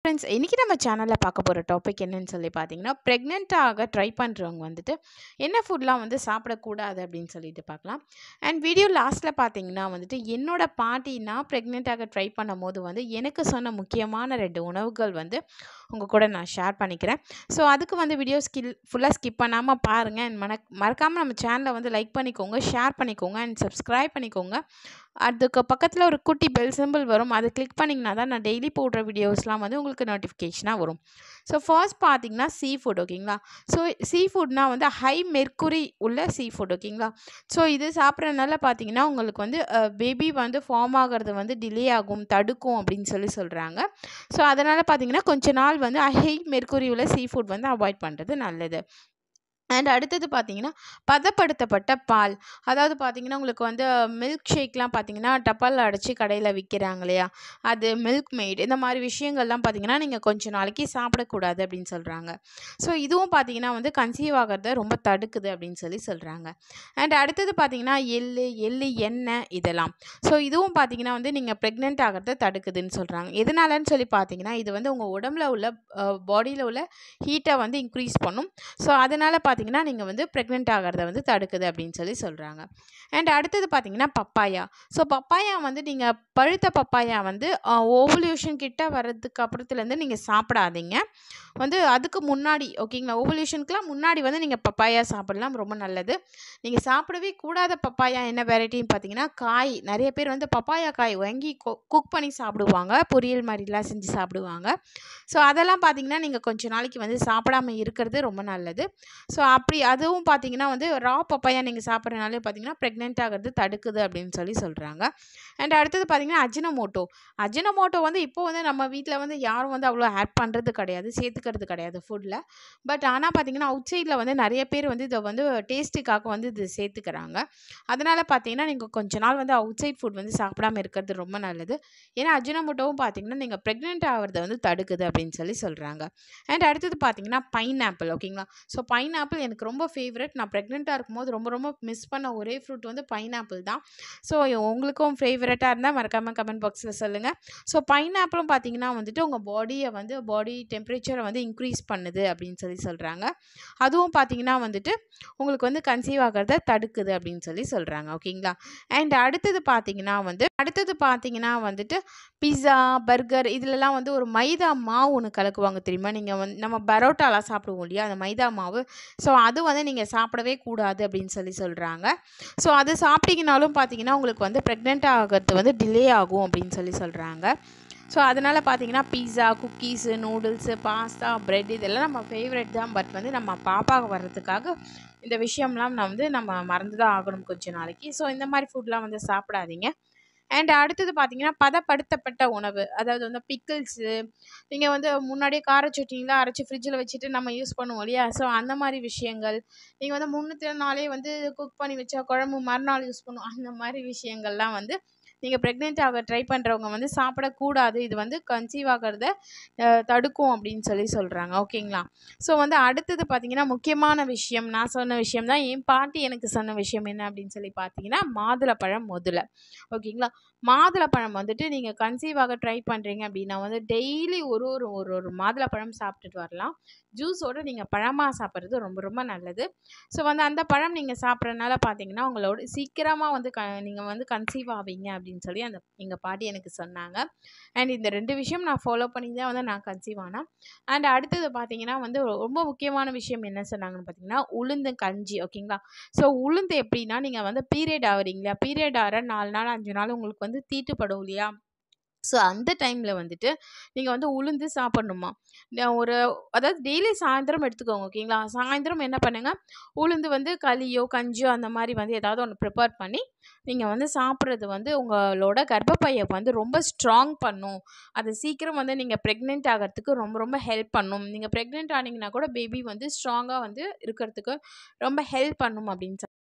friends இன்றைக்கி நம்ம சேனலில் பார்க்க போகிற டாபிக் என்னன்னு சொல்லி பார்த்தீங்கன்னா ப்ரெக்னென்ட்டாக ட்ரை பண்ணுறவங்க வந்துட்டு என்ன ஃபுட்லாம் வந்து சாப்பிடக்கூடாது அப்படின்னு சொல்லிட்டு பார்க்கலாம் அண்ட் வீடியோ லாஸ்ட்டில் பார்த்தீங்கன்னா வந்துட்டு என்னோட பாட்டி நான் ப்ரெக்னென்ட்டாக ட்ரை பண்ணும்போது வந்து எனக்கு சொன்ன முக்கியமான ரெண்டு உணவுகள் வந்து உங்கள் கூட நான் ஷேர் பண்ணிக்கிறேன் ஸோ அதுக்கு வந்து வீடியோ ஸ்கில் ஃபுல்லாக ஸ்கிப் பண்ணாமல் பாருங்கள் அண்ட் மறக் மறக்காமல் நம்ம சேனலை வந்து லைக் பண்ணிக்கோங்க ஷேர் பண்ணிக்கோங்க அண்ட் சப்ஸ்கிரைப் பண்ணிக்கோங்க அதுக்கு பக்கத்தில் ஒரு குட்டி பெல் சிம்பிள் வரும் அதை கிளிக் பண்ணிங்கன்னா தான் நான் டெய்லி போடுற வீடியோஸ்லாம் வந்து உங்களுக்கு நோட்டிஃபிகேஷனாக வரும் ஸோ ஃபர்ஸ்ட் பார்த்தீங்கன்னா சீ ஃபுட் ஓகேங்களா ஸோ சீ ஃபுட்னால் வந்து ஹை மெர்க்குரி உள்ள சீ ஃபுட் ஓகேங்களா ஸோ இது சாப்பிட்றதுனால பார்த்தீங்கன்னா உங்களுக்கு வந்து பேபி வந்து ஃபார்ம் ஆகிறது வந்து டிலே ஆகும் தடுக்கும் அப்படின்னு சொல்லி சொல்கிறாங்க ஸோ அதனால் பார்த்தீங்கன்னா கொஞ்ச நாள் வந்து ஹை மெர்க்குரி உள்ள சீ ஃபுட் வந்து அவாய்ட் பண்ணுறது நல்லது அண்ட் அடுத்தது பார்த்தீங்கன்னா பதப்படுத்தப்பட்ட பால் அதாவது பார்த்தீங்கன்னா உங்களுக்கு வந்து மில்க் ஷேக்லாம் பார்த்தீங்கன்னா டப்பாலில் அடைச்சி கடையில் விற்கிறாங்க இல்லையா அது மில்க் மெய்ட் இந்த மாதிரி விஷயங்கள்லாம் பார்த்தீங்கன்னா நீங்கள் கொஞ்ச நாளைக்கு சாப்பிடக்கூடாது அப்படின்னு சொல்கிறாங்க ஸோ இதுவும் பார்த்தீங்கன்னா வந்து கன்சீவ் ஆகிறத ரொம்ப தடுக்குது அப்படின்னு சொல்லி சொல்கிறாங்க அண்ட் அடுத்தது பார்த்தீங்கன்னா எள்ளு எள்ளு எண்ணெய் இதெல்லாம் ஸோ இதுவும் பார்த்தீங்கன்னா வந்து நீங்கள் ப்ரெக்னென்ட் ஆகிறத தடுக்குதுன்னு சொல்கிறாங்க எதனாலன்னு சொல்லி பார்த்தீங்கன்னா இது வந்து உங்கள் உடம்புல உள்ள பாடியில் உள்ள ஹீட்டை வந்து இன்க்ரீஸ் பண்ணும் ஸோ அதனால் பார்த்தீங்கன்னா நீங்கள் வந்து ப்ரெக்னென்ட் ஆகிறத வந்து தடுக்குது அப்படின்னு சொல்லி சொல்கிறாங்க அண்ட் அடுத்தது பார்த்தீங்கன்னா பப்பாயா ஸோ பப்பாயா வந்து நீங்கள் பழுத்த பப்பாயா வந்து ஓவல்யூஷன் கிட்ட வர்றதுக்கு அப்புறத்துலேருந்து நீங்கள் சாப்பிடாதீங்க வந்து அதுக்கு முன்னாடி ஓகேங்களா ஓவல்யூஷனுக்குலாம் முன்னாடி வந்து நீங்கள் பப்பாயா சாப்பிடலாம் ரொம்ப நல்லது நீங்கள் சாப்பிடவே கூடாத பப்பாயா என்ன வெரைட்டின்னு பார்த்தீங்கன்னா காய் நிறைய பேர் வந்து பப்பாயா காய் வாங்கி குக் பண்ணி சாப்பிடுவாங்க பொரியல் மாதிரிலாம் செஞ்சு சாப்பிடுவாங்க ஸோ அதெல்லாம் பார்த்தீங்கன்னா நீங்கள் கொஞ்ச நாளைக்கு வந்து சாப்பிடாம இருக்கிறது ரொம்ப நல்லது ஸோ அப்படி அதுவும் பார்த்தீங்கன்னா வந்து ரா பப்பாயா நீங்கள் சாப்பிட்றதுனாலே பார்த்தீங்கன்னா ப்ரெக்னென்ட் ஆகிறது தடுக்குது அப்படின்னு சொல்லி சொல்கிறாங்க அண்ட் அடுத்தது பார்த்தீங்கன்னா அஜினமோட்டோ அஜினமோட்டோ வந்து இப்போ வந்து நம்ம வீட்டில் வந்து யாரும் வந்து அவ்வளோ ஆட் பண்ணுறது கிடையாது சேர்த்துக்கிறது கிடையாது ஃபுட்டில் பட் ஆனால் பார்த்தீங்கன்னா அவுட் சைடில் வந்து நிறைய பேர் வந்து இதை வந்து டேஸ்ட்டுக்காக வந்து இது சேர்த்துக்கிறாங்க அதனால் பார்த்தீங்கன்னா நீங்கள் கொஞ்ச நாள் வந்து அவுட் சைட் ஃபுட் வந்து சாப்பிடாம இருக்கிறது ரொம்ப நல்லது ஏன்னா அஜினமோட்டோவும் பார்த்தீங்கன்னா நீங்கள் ப்ரெக்னென்ட் ஆகிறத வந்து தடுக்குது அப்படின்னு சொல்லி சொல்கிறாங்க அண்ட் அடுத்தது பார்த்தீங்கன்னா பைன் ஆப்பிள் ஓகேங்களா ஸோ பைன் ஆப்பிள் எனக்கு ரொம்ப ஃபேவரட் நான் ப்ரெக்னெண்ட்டாக இருக்கும்போது ரொம்ப ரொம்ப மிஸ் பண்ண ஒரே ஃப்ரூட் வந்து பைன் ஆப்பிள் தான் ஸோ உங்களுக்கும் ஃபேவரட்டாக இருந்தால் மறக்காமல் கமெண்ட் பாக்ஸில் சொல்லுங்கள் ஸோ பைன் ஆப்பிளும் பார்த்தீங்கன்னா வந்துட்டு உங்கள் பாடியை வந்து பாடி டெம்பரேச்சரை வந்து இன்க்ரீஸ் பண்ணுது அப்படின்னு சொல்லி சொல்கிறாங்க அதுவும் பார்த்தீங்கன்னா வந்துட்டு உங்களுக்கு வந்து கன்சீவ் ஆகிறத தடுக்குது அப்படின்னு சொல்லி சொல்கிறாங்க ஓகேங்களா அண்ட் அடுத்தது பார்த்தீங்கன்னா வந்து அடுத்தது பார்த்தீங்கன்னா வந்துட்டு பிஸா பர்கர் இதிலலாம் வந்து ஒரு மைதா மாவு ஒன்று கலக்குவாங்க தெரியுமா நீங்கள் வந்து நம்ம பரோட்டாலாம் சாப்பிடுவோம் இல்லையா அந்த மைதா மாவு ஸோ அது வந்து நீங்கள் சாப்பிடவே கூடாது அப்படின்னு சொல்லி சொல்கிறாங்க ஸோ அது சாப்பிட்டீங்கனாலும் பார்த்தீங்கன்னா உங்களுக்கு வந்து ப்ரெக்னென்ட் ஆகிறது வந்து டிலே ஆகும் அப்படின்னு சொல்லி சொல்கிறாங்க ஸோ அதனால் பார்த்தீங்கன்னா pizza cookies noodles pasta bread இதெல்லாம் நம்ம ஃபேவரட் தான் பட் வந்து நம்ம பாப்பாவுக்கு வர்றதுக்காக இந்த விஷயம்லாம் நான் வந்து நம்ம மறந்து தான் ஆகணும் கொஞ்சம் நாளைக்கு ஸோ இந்த மாதிரி ஃபுட்லாம் வந்து சாப்பிடாதீங்க அண்ட் அடுத்தது பார்த்தீங்கன்னா பதப்படுத்தப்பட்ட உணவு அதாவது வந்து பிக்கிள்ஸு நீங்கள் வந்து முன்னாடியே கார சட்னிலாம் அரைச்சி ஃப்ரிட்ஜில் வச்சுட்டு நம்ம யூஸ் பண்ணுவோம் இல்லையா ஸோ அந்த மாதிரி விஷயங்கள் நீங்கள் வந்து முன்னூற்றி நாளே வந்து குக் பண்ணி வச்சா குழம்பு மறுநாள் யூஸ் பண்ணுவோம் அந்த மாதிரி விஷயங்கள்லாம் வந்து நீங்கள் ப்ரெக்னென்ட் ஆக ட்ரை பண்ணுறவங்க வந்து சாப்பிடக்கூடாது இது வந்து கன்சீவ் ஆகிறத தடுக்கும் அப்படின்னு சொல்லி சொல்கிறாங்க ஓகேங்களா ஸோ வந்து அடுத்தது பார்த்தீங்கன்னா முக்கியமான விஷயம் நான் சொன்ன விஷயம் தான் என் பாட்டி எனக்கு சொன்ன விஷயம் என்ன அப்படின்னு சொல்லி பார்த்தீங்கன்னா மாதுளப்பழம் முதல்ல ஓகேங்களா மாதுளப்பழம் வந்துட்டு நீங்கள் கன்சீவ் ஆக ட்ரை பண்ணுறீங்க அப்படின்னா வந்து டெய்லி ஒரு ஒரு ஒரு ஒரு மாதுளப்பழம் சாப்பிட்டுட்டு வரலாம் ஜூஸோடு நீங்கள் பழமாக சாப்பிட்றது ரொம்ப ரொம்ப நல்லது ஸோ வந்து அந்த பழம் நீங்கள் சாப்பிட்றதுனால பார்த்தீங்கன்னா உங்களோட சீக்கிரமாக வந்து க நீங்கள் வந்து கன்சீவ் ஆவீங்க அப்படின்னு சொல்லி அந்த எங்கள் பாட்டி எனக்கு சொன்னாங்க அண்ட் இந்த ரெண்டு விஷயம் நான் ஃபாலோ பண்ணி தான் வந்து நான் கன்சீவ் ஆனேன் அண்ட் அடுத்தது பார்த்தீங்கன்னா வந்து ரொம்ப முக்கியமான விஷயம் என்ன சொன்னாங்கன்னு பார்த்தீங்கன்னா உளுந்து கஞ்சி ஓகேங்களா ஸோ உளுந்து எப்படின்னா நீங்கள் வந்து பீரியட் ஆகிறீங்களா பீரியட் ஆகிற நாலு நாள் அஞ்சு நாள் உங்களுக்கு வந்து தீட்டுப்படும் இல்லையா ஸோ அந்த டைமில் வந்துட்டு நீங்கள் வந்து உளுந்து சாப்பிட்ணுமா ஒரு அதாவது டெய்லி சாயந்தரம் எடுத்துக்கோங்க ஓகேங்களா சாயந்தரம் என்ன பண்ணுங்கள் உளுந்து வந்து களியோ கஞ்சியோ அந்த மாதிரி வந்து ஏதாவது ஒன்று ப்ரிப்பேர் பண்ணி நீங்கள் வந்து சாப்பிட்றது வந்து உங்களோட கர்ப்பப்பையை வந்து ரொம்ப ஸ்ட்ராங் பண்ணும் அது சீக்கிரம் வந்து நீங்கள் ப்ரெக்னென்ட் ஆகிறதுக்கு ரொம்ப ரொம்ப ஹெல்ப் பண்ணும் நீங்கள் ப்ரெக்னென்ட் ஆனீங்கன்னா கூட பேபி வந்து ஸ்ட்ராங்காக வந்து இருக்கிறதுக்கு ரொம்ப ஹெல்ப் பண்ணும் அப்படின்னு சொல்லி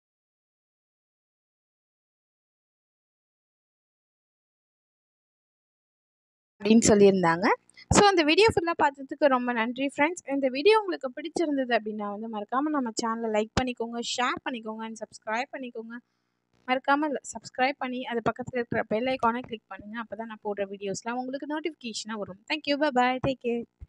அப்படின்னு சொல்லியிருந்தாங்க ஸோ அந்த வீடியோ ஃபுல்லாக பார்த்ததுக்கு ரொம்ப நன்றி ஃப்ரெண்ட்ஸ் இந்த வீடியோ உங்களுக்கு பிடிச்சிருந்தது அப்படின்னா வந்து மறக்காமல் நம்ம சேனலை லைக் பண்ணிக்கோங்க ஷேர் பண்ணிக்கோங்க அண்ட் சப்ஸ்கிரைப் பண்ணிக்கோங்க மறக்காமல் சப்ஸ்கிரைப் பண்ணி அது பக்கத்தில் இருக்கிற பெல் ஐக்கானை கிளிக் பண்ணுங்கள் அப்போ தான் நான் போடுற வீடியோஸ்லாம் உங்களுக்கு நோட்டிஃபிகேஷனாக வரும் தேங்க்யூ பாய் டேக் கேர்